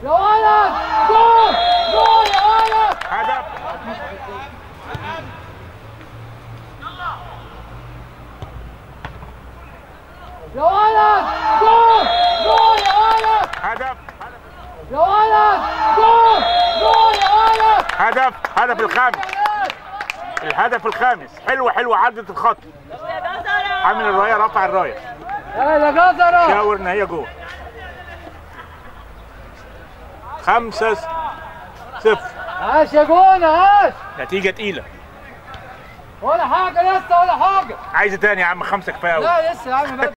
يا ولد جول جول يا ولد هدف يا ولد جول جول يا ولد هدف يا ولد جول جول يا ولد هدف هدف الخامس الهدف الخامس حلوه حلوه عدت الخط عامل الرايه رفع الرايه يا جزرة شاور ان هي جوه خمسة صفر عاش يا جونة عاش نتيجة تقيلة ولا حاجة لسه ولا حاجة عايز تاني يا عم خمسة كفاية أوي لا لسه يا عم بدري